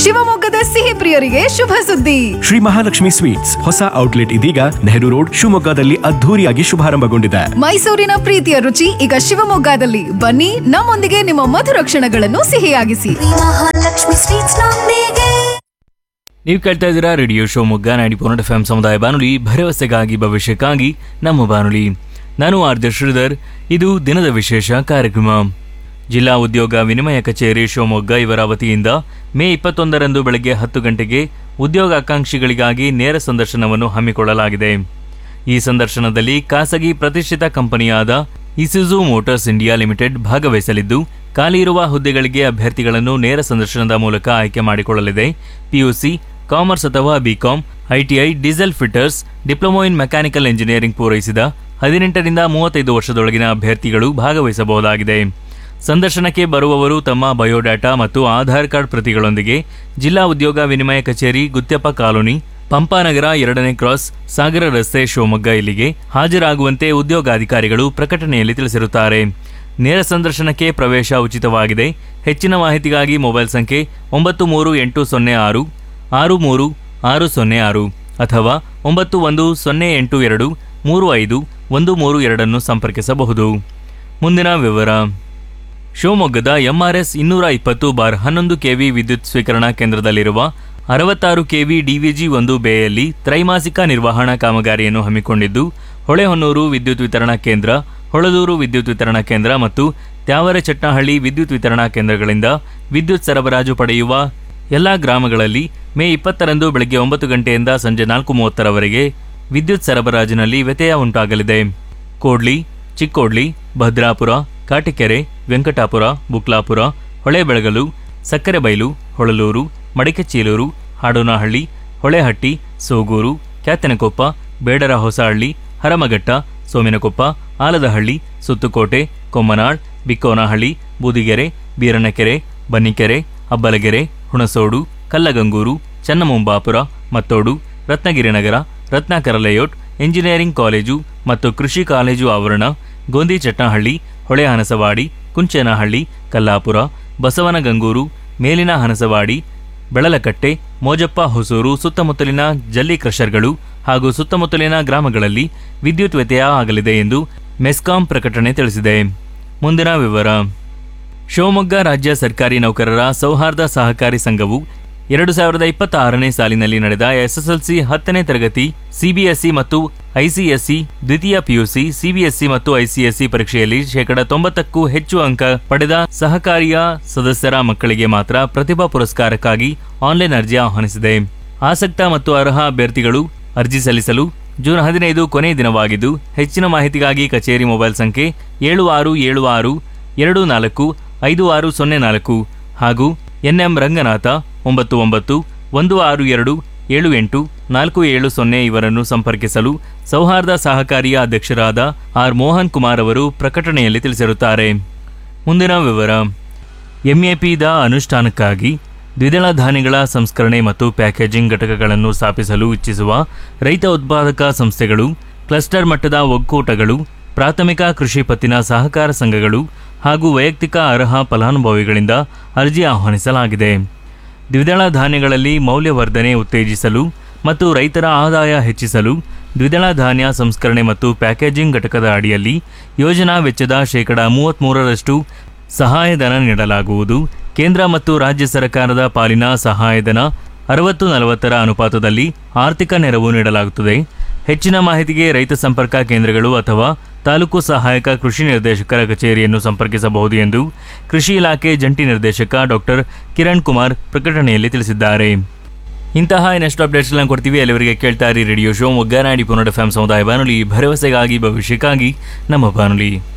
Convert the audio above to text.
ಶಿವಮೊಗ್ಗದ ಸಿಹಿ ಪ್ರಿಯರಿಗೆ ಶುಭ ಸುದ್ದಿ ಶ್ರೀ ಮಹಾಲಕ್ಷ್ಮಿ ಸ್ವೀಟ್ಸ್ ಹೊಸ ಔಟ್ಲೆಟ್ ಇದೀಗ ನೆಹರು ರೋಡ್ ಶಿವಮೊಗ್ಗದಲ್ಲಿ ಅದ್ಧೂರಿಯಾಗಿ ಶುಭಾರಂಭಗೊಂಡಿದೆ ಮೈಸೂರಿನ ಪ್ರೀತಿಯ ರುಚಿ ಈಗ ಶಿವಮೊಗ್ಗದಲ್ಲಿ ಬನ್ನಿ ನಮ್ಮೊಂದಿಗೆ ನಿಮ್ಮ ಮಧುರ ಕ್ಷಣಗಳನ್ನು ಸಿಹಿಯಾಗಿಸಿ ಮಹಾಲಕ್ಷ್ಮಿ ಸ್ವೀಟ್ಸ್ ನೊಂದಿಗೆ ನೀವು ಕೇಳ್ತಾ ಇದ್ದೀರಾ ರೇಡಿಯೋ ಶಿವಮೊಗ್ಗ ನಾಡಿ ಪೊನ್ನಡ ಎಫ್ ಸಮುದಾಯ ಬಾನುಲಿ ಭರವಸೆಗಾಗಿ ಭವಿಷ್ಯಕ್ಕಾಗಿ ನಮ್ಮ ಬಾನುಲಿ ನಾನು ಆರ್ಜ ಶ್ರೀಧರ್ ಇದು ದಿನದ ವಿಶೇಷ ಕಾರ್ಯಕ್ರಮ ಜಿಲ್ಲಾ ಉದ್ಯೋಗ ವಿನಿಮಯ ಕಚೇರಿ ಶಿವಮೊಗ್ಗ ಇವರ ವತಿಯಿಂದ ಮೇ ಇಪ್ಪತ್ತೊಂದರಂದು ಬೆಳಗ್ಗೆ ಹತ್ತು ಗಂಟೆಗೆ ಉದ್ಯೋಗಾಕಾಂಕ್ಷಿಗಳಿಗಾಗಿ ನೇರ ಸಂದರ್ಶನವನ್ನು ಹಮ್ಮಿಕೊಳ್ಳಲಾಗಿದೆ ಈ ಸಂದರ್ಶನದಲ್ಲಿ ಖಾಸಗಿ ಪ್ರತಿಷ್ಠಿತ ಕಂಪನಿಯಾದ ಇಸುಜು ಮೋಟಾರ್ಸ್ ಇಂಡಿಯಾ ಲಿಮಿಟೆಡ್ ಭಾಗವಹಿಸಲಿದ್ದು ಖಾಲಿ ಇರುವ ಹುದ್ದೆಗಳಿಗೆ ಅಭ್ಯರ್ಥಿಗಳನ್ನು ನೇರ ಸಂದರ್ಶನದ ಮೂಲಕ ಆಯ್ಕೆ ಮಾಡಿಕೊಳ್ಳಲಿದೆ ಪಿಯುಸಿ ಕಾಮರ್ಸ್ ಅಥವಾ BCom ITI diesel fitters diploma in mechanical engineering ಪೂರೈಸಿದ ಹದಿನೆಂಟರಿಂದ ಮೂವತ್ತೈದು ವರ್ಷದೊಳಗಿನ ಅಭ್ಯರ್ಥಿಗಳು ಭಾಗವಹಿಸಬಹುದಾಗಿದೆ ಸಂದರ್ಶನಕ್ಕೆ ಬರುವವರು ತಮ್ಮ ಬಯೋಡಾಟಾ ಮತ್ತು ಆಧಾರ್ ಕಾರ್ಡ್ ಪ್ರತಿಗಳೊಂದಿಗೆ ಜಿಲ್ಲಾ ಉದ್ಯೋಗ ವಿನಿಮಯ ಕಚೇರಿ ಗುತ್ಯಪ್ಪ ಕಾಲೋನಿ ಪಂಪಾನಗರ ಎರಡನೇ ಕ್ರಾಸ್ ಸಾಗರ ರಸ್ತೆ ಶಿವಮೊಗ್ಗ ಇಲ್ಲಿಗೆ ಹಾಜರಾಗುವಂತೆ ಉದ್ಯೋಗಾಧಿಕಾರಿಗಳು ಪ್ರಕಟಣೆಯಲ್ಲಿ ತಿಳಿಸಿರುತ್ತಾರೆ ನೇರ ಸಂದರ್ಶನಕ್ಕೆ ಪ್ರವೇಶ ಉಚಿತವಾಗಿದೆ ಹೆಚ್ಚಿನ ಮಾಹಿತಿಗಾಗಿ ಮೊಬೈಲ್ ಸಂಖ್ಯೆ ಒಂಬತ್ತು ಮೂರು ಎಂಟು ಸೊನ್ನೆ ಆರು ಆರು ಮೂರು ಆರು ಸೊನ್ನೆ ಆರು ಅಥವಾ ಒಂಬತ್ತು ಒಂದು ಸೊನ್ನೆ ಎಂಟು ಎರಡು ಮೂರು ಐದು ಒಂದು ಮೂರು ಎರಡನ್ನು ಸಂಪರ್ಕಿಸಬಹುದು ಮುಂದಿನ ವಿವರ ಶಿವಮೊಗ್ಗದ ಎಂಆರ್ಎಸ್ ಇನ್ನೂರ ಇಪ್ಪತ್ತು ಬಾರ್ ಹನ್ನೊಂದು ಕೆವಿ ವಿದ್ಯುತ್ ಸ್ವೀಕರಣಾ ಕೇಂದ್ರದಲ್ಲಿರುವ ಅರವತ್ತಾರು ಕೆವಿ ಡಿವಿಜಿ ಒಂದು ಬೇಯಲ್ಲಿ ತ್ರೈಮಾಸಿಕ ನಿರ್ವಹಣಾ ಕಾಮಗಾರಿಯನ್ನು ಹಮ್ಮಿಕೊಂಡಿದ್ದು ಹೊಳೆಹೊನ್ನೂರು ವಿದ್ಯುತ್ ವಿತರಣಾ ಕೇಂದ್ರ ಹೊಳದೂರು ವಿದ್ಯುತ್ ವಿತರಣಾ ಕೇಂದ್ರ ಮತ್ತು ತ್ಯಾವರ ಚಟ್ನಹಳ್ಳಿ ವಿದ್ಯುತ್ ವಿತರಣಾ ಕೇಂದ್ರಗಳಿಂದ ವಿದ್ಯುತ್ ಸರಬರಾಜು ಪಡೆಯುವ ಎಲ್ಲಾ ಗ್ರಾಮಗಳಲ್ಲಿ ಮೇ ಇಪ್ಪತ್ತರಂದು ಬೆಳಗ್ಗೆ ಒಂಬತ್ತು ಗಂಟೆಯಿಂದ ಸಂಜೆ ನಾಲ್ಕು ಮೂವತ್ತರವರೆಗೆ ವಿದ್ಯುತ್ ಸರಬರಾಜಿನಲ್ಲಿ ವ್ಯತ್ಯಯ ಉಂಟಾಗಲಿದೆ ಕೋಡ್ಲಿ ಚಿಕ್ಕೋಡ್ಲಿ Bhadrapura ಕಾಟಿಕೆರೆ Venkatapura ಬುಕ್ಲಾಪುರ Holebelagalu Sakrebailu Holalur ಮಡಿಕೆಚೀಲೂರು Hadonahalli ಹೊಳೆಹಟ್ಟಿ Sogur Kyathanakoppa Bedara Hosahalli Haramaghatta Sominakoppa Aladahalli Suttukote Kommanal Bikkonahalli Boodigere Beeranakere Bannikere Abbalagere Hunasodu Kallagangur Channamumbapura Mattodu Ratnagiri Nagar Ratnakara layout engineering college ಮತ್ತು ಕೃಷಿ ಕಾಲೇಜು ಆವರಣ ಗೋಂದಿ ಚಟ್ನಹಳ್ಳಿ ಹೊಳೆ ಹನಸವಾಡಿ ಕುಂಚೇನಹಳ್ಳಿ ಕಲ್ಲಾಪುರ ಬಸವನಗಂಗೂರು ಮೇಲಿನ ಹನಸವಾಡಿ ಬೆಳಲಕಟ್ಟೆ ಮೋಜಪ್ಪ ಹೊಸೂರು ಸುತ್ತಮುತ್ತಲಿನ ಜಲ್ಲಿ ಕ್ರಷರ್ಗಳು ಹಾಗೂ ಸುತ್ತಮುತ್ತಲಿನ ಗ್ರಾಮಗಳಲ್ಲಿ ವಿದ್ಯುತ್ ವ್ಯತ್ಯಯ ಆಗಲಿದೆ ಎಂದು ಮೆಸ್ಕಾಂ ಪ್ರಕಟಣೆ ತಿಳಿಸಿದೆ ಮುಂದಿನ ವಿವರ ಶಿವಮೊಗ್ಗ ರಾಜ್ಯ ಸರ್ಕಾರಿ ನೌಕರರ ಸೌಹಾರ್ದ ಸಹಕಾರಿ ಸಂಘವು ಎರಡು ಸಾವಿರದ ಇಪ್ಪತ್ತ ಆರನೇ ಸಾಲಿನಲ್ಲಿ ನಡೆದ ಎಸ್ಎಸ್ಎಲ್ಸಿ ಹತ್ತನೇ ತರಗತಿ ಸಿಬಿಎಸ್ಇ ಮತ್ತು ಐಸಿಎಸ್ಇ ದ್ವಿತೀಯ ಪಿಯುಸಿ ಸಿಬಿಎಸ್ಇ ಮತ್ತು ಐಸಿಎಸ್ಇ ಪರೀಕ್ಷೆಯಲ್ಲಿ ಶೇಕಡ ತೊಂಬತ್ತಕ್ಕೂ ಹೆಚ್ಚು ಅಂಕ ಪಡೆದ ಸಹಕಾರಿಯ ಸದಸ್ಯರ ಮಕ್ಕಳಿಗೆ ಮಾತ್ರ ಪ್ರತಿಭಾ ಪುರಸ್ಕಾರಕ್ಕಾಗಿ ಆನ್ಲೈನ್ ಅರ್ಜಿ ಆಹ್ವಾನಿಸಿದೆ ಆಸಕ್ತ ಮತ್ತು ಅರ್ಹ ಅಭ್ಯರ್ಥಿಗಳು ಅರ್ಜಿ ಸಲ್ಲಿಸಲು ಜೂನ್ ಹದಿನೈದು ಕೊನೆಯ ದಿನವಾಗಿದ್ದು ಹೆಚ್ಚಿನ ಮಾಹಿತಿಗಾಗಿ ಕಚೇರಿ ಮೊಬೈಲ್ ಸಂಖ್ಯೆ ಏಳು ಆರು ಏಳು ಆರು ಎರಡು ನಾಲ್ಕು ಐದು ಆರು ಸೊನ್ನೆ ನಾಲ್ಕು ಹಾಗೂ ಎನ್ಎಂ ರಂಗನಾಥ ಒಂಬತ್ತು ಒಂಬತ್ತು ಒಂದು ಆರು ಎರಡು ಏಳು ಎಂಟು ನಾಲ್ಕು ಏಳು ಸೊನ್ನೆ ಇವರನ್ನು ಸಂಪರ್ಕಿಸಲು ಸೌಹಾರ್ದ ಸಹಕಾರಿಯ ಅಧ್ಯಕ್ಷರಾದ ಆರ್ ಮೋಹನ್ ಕುಮಾರ್ ಅವರು ಪ್ರಕಟಣೆಯಲ್ಲಿ ತಿಳಿಸಿರುತ್ತಾರೆ ಮುಂದಿನ ವಿವರ ಎಂಎಪಿದ ಅನುಷ್ಠಾನಕ್ಕಾಗಿ ದ್ವಿದಳ ಧಾನ್ಯಗಳ ಸಂಸ್ಕರಣೆ ಮತ್ತು ಪ್ಯಾಕೇಜಿಂಗ್ ಘಟಕಗಳನ್ನು ಸ್ಥಾಪಿಸಲು ಇಚ್ಛಿಸುವ ರೈತ ಉತ್ಪಾದಕ ಸಂಸ್ಥೆಗಳು ಕ್ಲಸ್ಟರ್ ಮಟ್ಟದ ಒಕ್ಕೂಟಗಳು ಪ್ರಾಥಮಿಕ ಕೃಷಿ ಪತ್ತಿನ ಸಹಕಾರ ಸಂಘಗಳು ಹಾಗೂ ವೈಯಕ್ತಿಕ ಅರ್ಹ ಫಲಾನುಭವಿಗಳಿಂದ ಅರ್ಜಿ ಆಹ್ವಾನಿಸಲಾಗಿದೆ ದ್ವಿದಳ ಧಾನ್ಯಗಳಲ್ಲಿ ಮೌಲ್ಯವರ್ಧನೆ ಉತ್ತೇಜಿಸಲು ಮತ್ತು ರೈತರ ಆದಾಯ ಹೆಚ್ಚಿಸಲು ದ್ವಿದಳ ಧಾನ್ಯ ಸಂಸ್ಕರಣೆ ಮತ್ತು ಪ್ಯಾಕೇಜಿಂಗ್ ಘಟಕದ ಅಡಿಯಲ್ಲಿ ಯೋಜನಾ ವೆಚ್ಚದ ಶೇಕಡ ಮೂವತ್ತ್ಮೂರರಷ್ಟು ಸಹಾಯಧನ ನೀಡಲಾಗುವುದು ಕೇಂದ್ರ ಮತ್ತು ರಾಜ್ಯ ಸರ್ಕಾರದ ಪಾಲಿನ ಸಹಾಯಧನ ಅರವತ್ತು ನಲವತ್ತರ ಅನುಪಾತದಲ್ಲಿ ಆರ್ಥಿಕ ನೆರವು ನೀಡಲಾಗುತ್ತದೆ ಹೆಚ್ಚಿನ ಮಾಹಿತಿಗೆ ರೈತ ಸಂಪರ್ಕ ಕೇಂದ್ರಗಳು ಅಥವಾ ತಾಲೂಕು ಸಹಾಯಕ ಕೃಷಿ ನಿರ್ದೇಶಕರ ಕಚೇರಿಯನ್ನು ಸಂಪರ್ಕಿಸಬಹುದು ಎಂದು ಕೃಷಿ ಇಲಾಖೆ ಜಂಟಿ ನಿರ್ದೇಶಕ ಡಾಕ್ಟರ್ ಕಿರಣ್ ಕುಮಾರ್ ಪ್ರಕಟಣೆಯಲ್ಲಿ ತಿಳಿಸಿದ್ದಾರೆ ಇಂತಹ ಇನ್ನಷ್ಟು ಅಪ್ಡೇಟ್ಸ್ಗಳನ್ನು ಕೊಡ್ತೀವಿ ಅಲ್ಲಿವರೆಗೆ ಕೇಳ್ತಾ ಇರಿ ರೇಡಿಯೋ ಶೋ ಮೊಗ್ಗ ನಾಡಿ ಪುನಡ ಫ್ಯಾಮ್ ಸಮುದಾಯ ಬಾನುಲಿ ಭರವಸೆಗಾಗಿ ಭವಿಷ್ಯಕ್ಕಾಗಿ ನಮ್ಮ ಬಾನುಲಿ